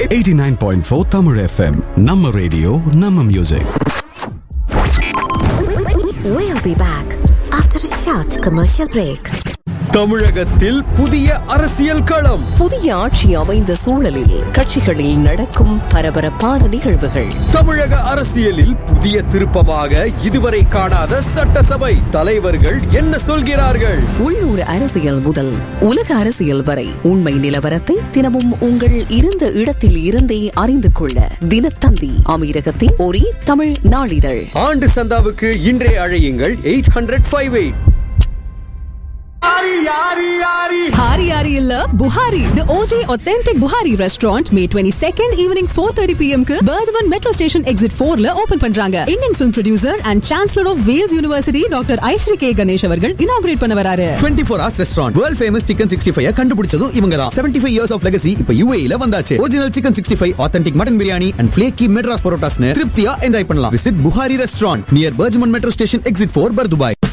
89.4 Tamil FM நம்ம radio நம்ம music We'll be back after a short commercial break. தமிழகத்தில் புதிய அரசியல் களம் புதிய ஆட்சி அமைந்த சூழலில் கட்சிகளில் நடக்கும் பரபரப்பான நிகழ்வுகள் தமிழக அரசியலில் புதிய திருப்பமாக இதுவரை காணாத சட்டசபை தலைவர்கள் என்ன சொல்கிறார்கள் உள்ளூர் அரசியல் முதல் உலக அரசியல் வரை உண்மை நிலவரத்தை தினமும் உங்கள் இருந்த இடத்தில் இருந்தே அறிந்து கொள்ள தினத்தந்தி அமீரகத்தின் ஒரே தமிழ் நாளிதழ் ஆண்டு சந்தாவுக்கு இன்றே அழையுங்கள் eight hundred five eight Hari Hari இல்ல Buhari the OJ authentic Buhari restaurant May 22nd evening 4:30 pm க்கு Bergman Metro Station exit 4 ல ஓபன் பண்றாங்க Indian film producer and chancellor of Wales University doctor ஐஸ்ரீ கே கணேஷ் அவர்கள் inaugurate பண்ண வராரு 24 hours restaurant world famous chicken 65 கண்டுபிடிச்சதும் இவங்க தான் 75 இயர்ஸ் ஆஃப் லெகசி இப்ப யூஏல வந்தாச்சு original chicken 65 authentic mutton biryani and flaky Madras பரோட்டாஸ்னு திருப்தியா என்ஜாய் பண்ணலாம் visit Buhari restaurant near BurJuman metro station exit 4 Bur Dubai